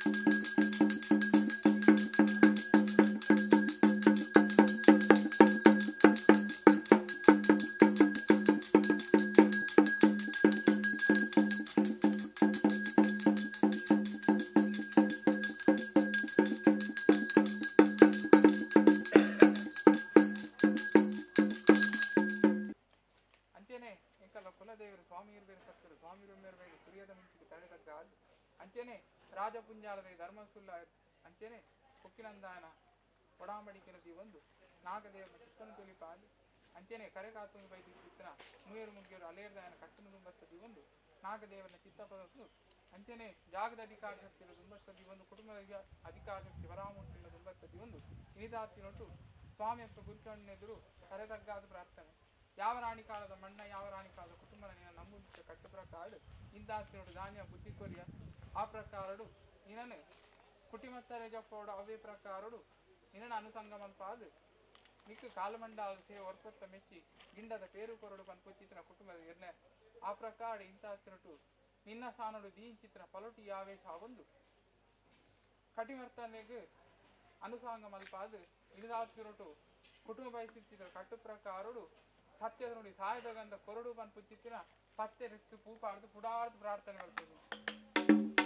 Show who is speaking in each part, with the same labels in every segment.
Speaker 1: ಅಂಚೆನೆ ಎಂಕಲ ಕುಲದೇವರು ಸ್ವಾಮಿಯರು ಬೇರೆ ಸತ್ತರು ಸ್ವಾಮಿಯರು ಮೇರೆ ಮೇಲೆ ಕುರಿಯದ ಮುಂಚಿಗೆ ತಡೆದಗ್ಗ ಅಂಚೆನೆ ರಾಜಪುಂಜಾಲದ ಧರ್ಮಸುಲ್ಲ ಅಂಚೆನೆ ಕೊಕ್ಕಿನಂದಾನ ಒಡಾಂಬಡಿಕೆನದಿ ಒಂದು ನಾಗದೇವರ ಚಿತ್ತನ ತುಲಿಪಾಲಿ ಅಂಚೆನೆ ಕರೆ ಕಾತು ಬೈದಿ ಚಿತ್ತನ ಮೂಯರು ಮುಗಿಯರು ಅಲೆಯರ್ದಾಯನ ಕಟ್ಟನ ದುಂಬಸ್ತದಿ ಒಂದು ನಾಗದೇವರನ ಚಿತ್ತಪದದ್ದು ಅಂಚೆನೆ ಜಾಗದ ಅಧಿಕಾರ ಶಕ್ತಿಯ ದುಂಬಸ್ತದಿ ಒಂದು ಕುಟುಂಬದ ಅಧಿಕ- ಅಧಿಕಾರ ಶಕ್ತಿ ವರಾಮೂರ್ತಿನ ದುಂಬಸ್ತದಿ ಒಂದು ಇನಿದಾತಿನೊಟ್ಟು ಸ್ವಾಮಿ ಅಪ್ಪ ಗುರುಕಣ್ಣೆದುರು ಕರೆದಗ್ಗಾದ ಪ್ರಾರ್ಥನೆ ಯಾವ ರಾಣಿ ಕಾಲದ ಮಣ್ಣ ಯಾವ ರಾಣಿ ಕಾಲದ ಕುಟುಂಬ ನಂಬುತ್ತ ಕಟ್ಟು ಪ್ರಕಾರ ಇಂದಾಸ್ತಿನೋಡು ಧಾನ್ಯ ಬುದ್ಧಿ ಕೊರಿಯ ಆ ಪ್ರಕಾರಡು ನಿನನೆ ಕುಟಿಮತ್ತರ ಜಪ್ಪೋಡು ಅವೇ ಪ್ರಕಾರಡು ನಿನ್ನ ಅನುಸಂಗಮಂಪಾದು ಮಿಕ್ಕು ಕಾಲಮಂಡಾದ ಸೇವೆ ಹೊರಪೊತ್ತ ಮೆಚ್ಚಿ ಗಿಂಡದ ಪೇರು ಕೊರಡು ಪನ್ಪುಚ್ಚಿತ್ತಿನ ಕುಟುಂಬದ ನಿರ್ಣಯ ಆ ಪ್ರಕಾರ ಇಂತಾಸ್ತಿನೊಟ್ಟು ನಿನ್ನ ಸಾನಡು ದೀನ್ ಚಿತ್ರ ಪಲೊಟಿ ಯಾವೇಶ ಒಂದು ಕಟಿಮರ್ತನೆಗೆ ಅನುಸಾಂಗ ಮಲ್ಪಾದು ಇಳಿದಾತಿರೊಟ್ಟು ಕುಟುಂಬ ಬಯಸಿತ್ತಿದ್ದ ಕಟ್ಟು ಪ್ರಕಾರಡು ಸತ್ಯದ ನುಡಿ ಸಾಯದ ಗಂಧ ಕೊರಡು ಬಂದು ಪುಚ್ಚಿತ್ತಿನ ಪತ್ತೆ ರೆಸ್ತು ಪೂಪಾಡ್ದು ಪುಡಾರ್ದು ಪ್ರಾರ್ಥನೆ ಮಾಡ್ತದೆ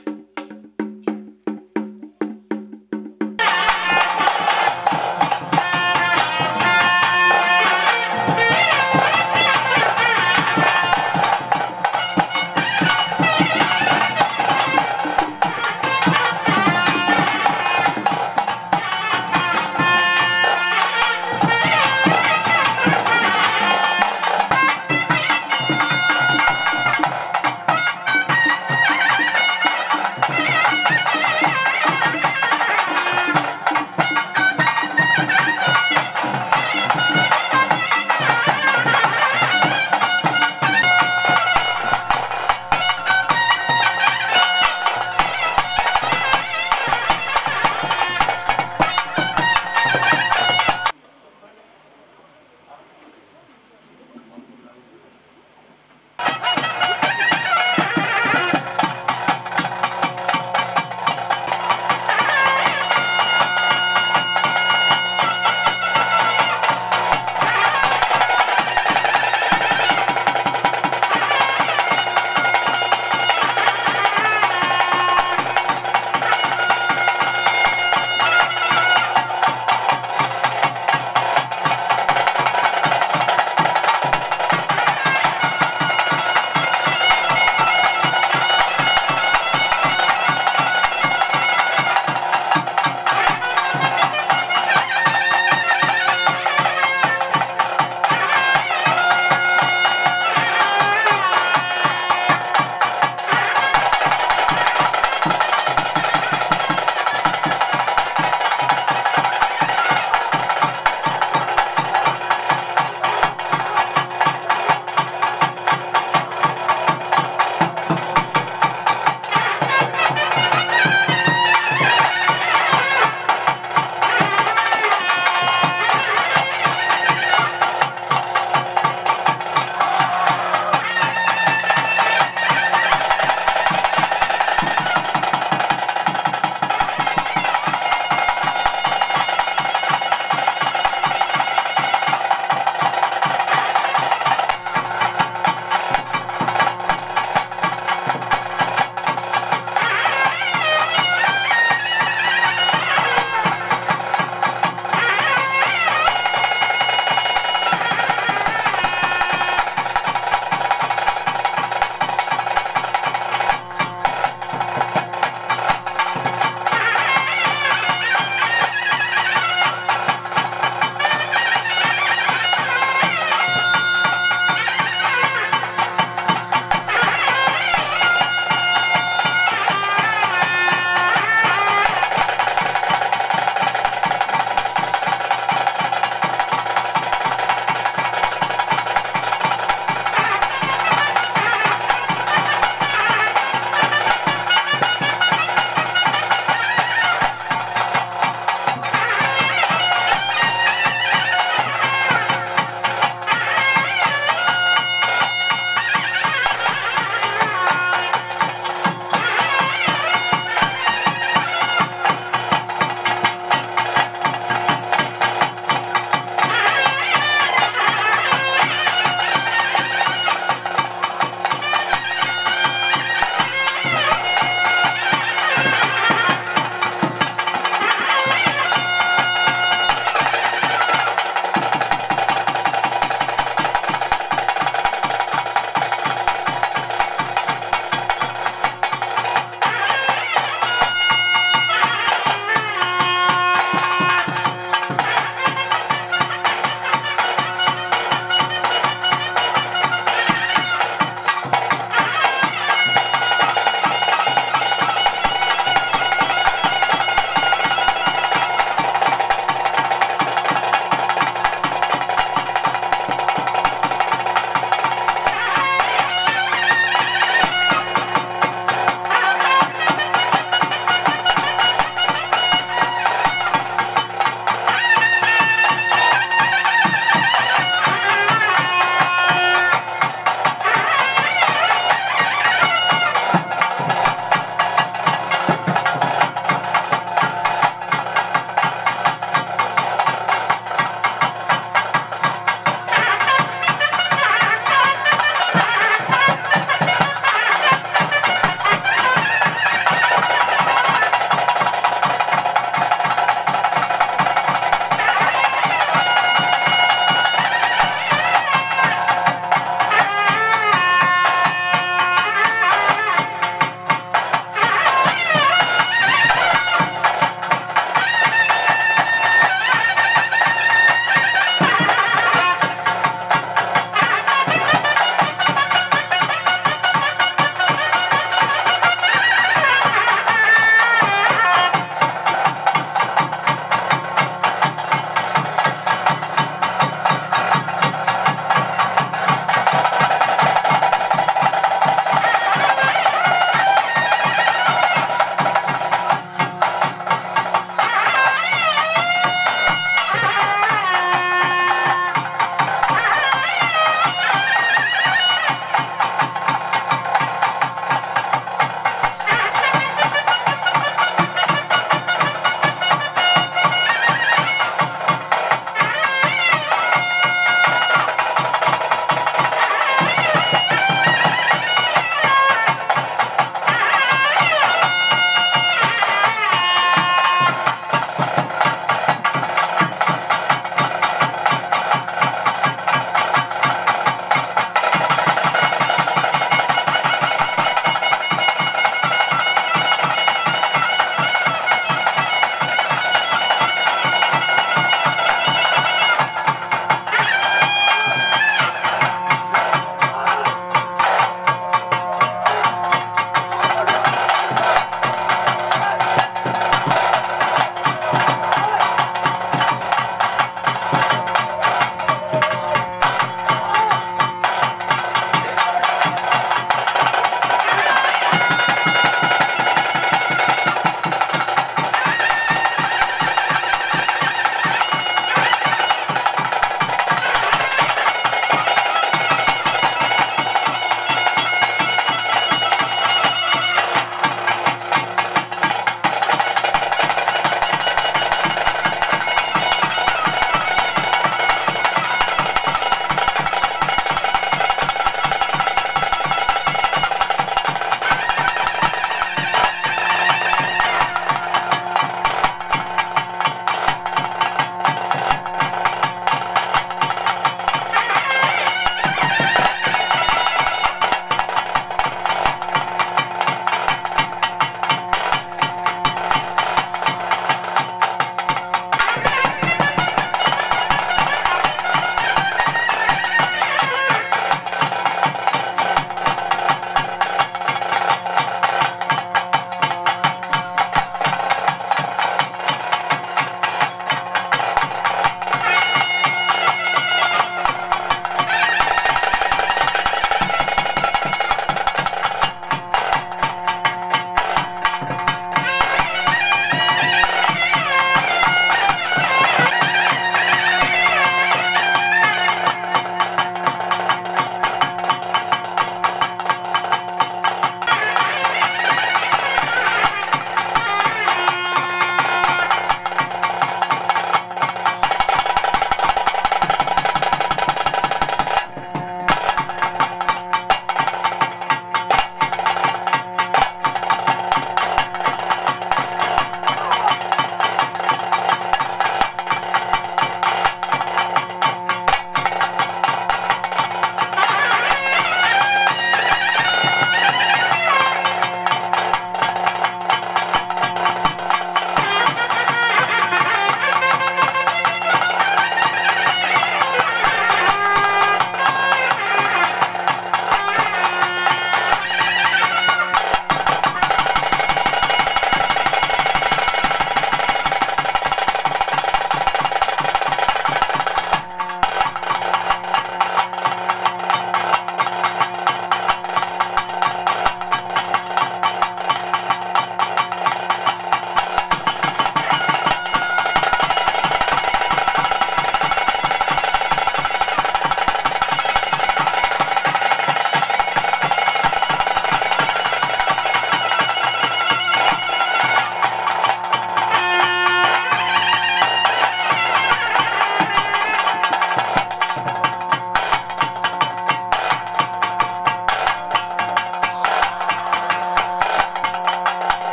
Speaker 2: ಿ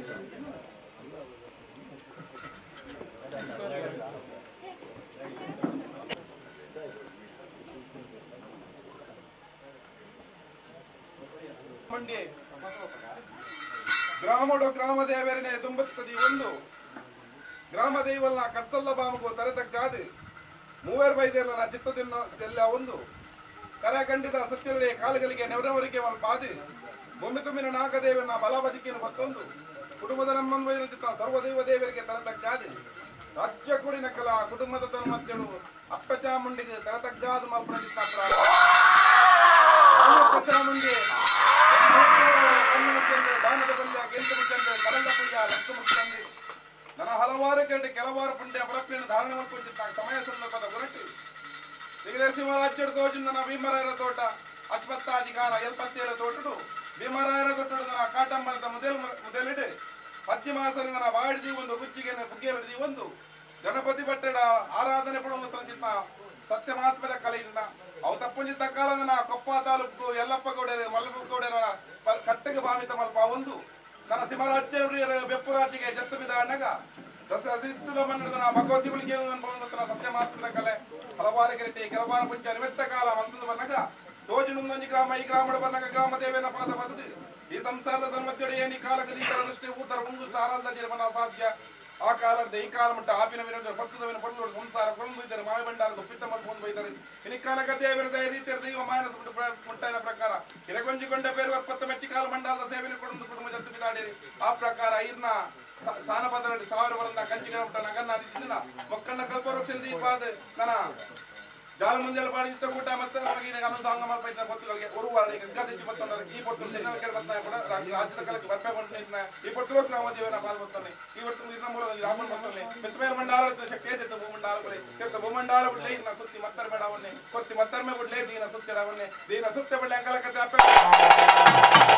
Speaker 2: ಮಂಡಿ ಗ್ರಾಮಡು ಗ್ರಾಮ ದೇವರನೆ ದುಂಬುತ್ತದೆ ಒಂದು ಗ್ರಾಮ ದೈವಲ್ನ ಕರ್ಸಲ್ಲ ಬಾಮಗು ತರತಕ್ಕಾದು ಮೂವರ್ ಬೈದೇರ್ಲ ಚಿತ್ತದಿಲ್ಲ ಒಂದು ಕರೆ ಖಂಡಿತ ಸತ್ಯರುடைய ಕಾಲಗಳಿಗೆ ನೆವರವರಿಗೆ ಪಾದು ಭೂಮಿ ತುಂಬಿನ ನಾಗದೇವನ ಬಲ ಬದುಕಿನ ಮತ್ತೊಂದು ಕುಟುಂಬದ ನಮ್ಮನ್ವಯಿರುತ್ತಿದ್ದ ಸರ್ವದೈವ ದೇವರಿಗೆ ತರತಕ್ಕಾದು ರಾಜ್ಯ ಕೂಡಿನ ಕಲ ಕುಟುಂಬದ ತನ್ಮತ್ಯಳು ಅಪ್ಪ ಚಾಮುಂಡಿಗೆ ತರತಕ್ಕಾದ ಮಲ್ಪಡಿಸಿದ ಚಾಮುಂಡಿ ಬಾಣದ ಪಂದ್ಯ ಗೆಂದು ಮುಚ್ಚಂದೆ ಕರಂಗ ಪುಂಜ ಲಕ್ಕ ಮುಚ್ಚಂದೆ ನನ್ನ ಹಲವಾರು ಕೇಳಿ ಕೆಲವಾರು ಪುಂಡ್ಯ ಪರಪ್ಪಿಯನ್ನು ಧಾರಣ ಮಾಡ್ಕೊಂಡಿದ್ದ ಸಮಯ ಸಂದರ್ಭದ ಹೊರಟು ಸಿಗರೇಸಿಂಹ ರಾಜ್ಯದ ತೋಜಿನ ನನ್ನ ಭೀಮರಾಯರ ತೋಟ ಅಚ್ಪತ್ತಾಧಿಕಾರ ಎಲ್ಪತ್ತೇಳು ತೋಟಡು ಭೀಮರಾಯರ ತೋಟದ ನನ್ನ ಕಾಟಂಬರದ ಮೊದಲು ಮೊದಲಿಡು ಪಶ್ಚಿಮ ಮಾಸದಲ್ಲಿ ನನ್ನ ಬಾಡಿದಿ ಒಂದು ಗುಚ್ಚಿಗೆ ಬುಗ್ಗೆರದಿ ಒಂದು ಗಣಪತಿ ಭಟ್ಟಡ ಆರಾಧನೆ ಪಡುವ ಸತ್ಯ ಮಹಾತ್ಮದ ಕಲೆಯಿಂದ ಅವು ತಪ್ಪುಂಜಿದ್ದ ಕಾಲ ನನ್ನ ಕೊಪ್ಪ ತಾಲೂಕು ಯಲ್ಲಪ್ಪ ಗೌಡರ ಮಲ್ಲಪ್ಪ ಗೌಡರ ಪ- ಕಟ್ಟಗೆ ಭಾವಿತ ಮಲ್ಪ ಒಂದು ನನ್ನ ಸಿಂಹರಾಜ್ಯ ಬೆಪ್ಪು ರಾಜಿಗೆ ಜತ್ತು ಬಿದ ಅಣ್ಣಗ ದಸ ಸಿದ್ಧದ ಮನ್ನದ ಭಗವತಿ ಉಳಿಗೆ ಸತ್ಯ ಮಹಾತ್ಮದ ಕಲೆ ಹಲವಾರು ಗೆರಟಿ ಕೆಲವಾರು ಪುಂಚ ನಿಮಿತ್ತ ಕಾಲ ಮಂತ್ರದ ಬನ್ನಗ ತೋಜಿನುಂದೊಂಜಿ ಗ್ರಾಮ ಈ ಗ್ರಾಮದ ಬನ್ನಗ ಗ್ರಾಮ ದೇವೇನ ಪಾದ ಬದದು ಈ ಸಂಸಾರದ ಧರ್ಮತ್ಯಡೆ ಏನಿ ಕಾಲಕ ದೀಕರ ದೃಷ್ಟಿ ಊತರ ಮುಂಗು ಆರಾಧ ಜೀವನ ಅಸಾಧ್ಯ ಆ ಕಾಲದ ಈ ಕಾಲ ಮಟ್ಟ ಆಪಿನ ವಿರೋಧ ಪಕ್ಷದವಿನ ಪಡೆದು ಸಂಸಾರ ಕೊಂಡು ಇದ್ದಾರೆ ಮಾವೆ ಬಂಡಾರ ಪಿತ್ತ ಮಾಡ್ಕೊಂಡು ಬೈತಾರೆ ಇನಿ ಕಾಲ ಗದ್ದೆ ವಿರುದ್ಧ ಈ ರೀತಿಯ ದೈವ ಮಾನಸ ಮುಟ್ಟೈನ ಪ್ರಕಾರ ಹಿರಗೊಂಜಿಕೊಂಡ ಬೇರೆ ಒಪ್ಪತ್ತ ಮೆಚ್ಚಿ ಕಾಲ ಮಂಡಲದ ಸೇವೆಯನ್ನು ಕೊಡೊಂದು ಕುಟುಂಬ ಜತ್ತು ಬಿದಾಡಿರಿ ಆ ಪ್ರಕಾರ ಇರ್ನ ಸ್ಥಾನಪದರಲ್ಲಿ ಸಾವಿರ ವರನ್ನ ಕಂಚಿಗೆ ಮುಟ್ಟ ನಗನ್ನ ದಿನ ಮೊಕ್ಕಣ್ಣ ಕಲ್ಪವೃಕ್ಷ ದೀಪಾದ ನನ್ನ ಜಾಲ ಮುಂಜಾನೆ ಬಾಡಿ ಇಷ್ಟ ಕೂಟ ಮತ್ತೆ ನಮಗೆ ಅನ್ನೊಂದು ಹಂಗ ಮಾಡ್ತಾ ಪೊತ್ತುಗಳಿಗೆ ಒಂದು ವಾರ ಈಗ ಗದ್ದೆ ಬರ್ತಂದ್ರೆ ಈ ಪೊತ್ತು ಸಿನಿಮಾ ಕೇಳಿ ಬರ್ತಾನೆ ಕೂಡ ರಾ- ರಾಜ್ಯದ ಕಾಲಕ್ಕೆ ಬರ್ಬೇಕು ಈ ಪೊತ್ತು ನಾವು ದೇವನ ಪಾಲ್ ಬರ್ತಾನೆ ಈ ಪೊತ್ತು ಇನ್ನ ಮೂಲ ರಾಮನ್ ಬರ್ತಾನೆ ಮೆತ್ತಮೇಲೆ ಮಂಡಾಲ ಶಕ್ತಿ ಎದ್ದಿತ್ತು ಭೂಮಂಡಾಲ ಬಳಿ ಕೆತ್ತ ಭೂಮಂಡಾಲ ಬಿಡ್ಲೆ ಇನ್ನ ಸುತ್ತಿ ಮತ್ತರ್ ಬೇಡ ಅವನ್ನೇ ಕೊತ್ತಿ ಮತ್ತರ್ ಮೇ ಬಿಡ್ಲೆ ದೀನ ಸುತ್ತಿರ ಅವನ್ನೇ ದೀನ ಸುತ್ತ ಬಿಡ್ಲೆ ಅಂಕಲಕ್ಕೆ ಅಪ್ಪ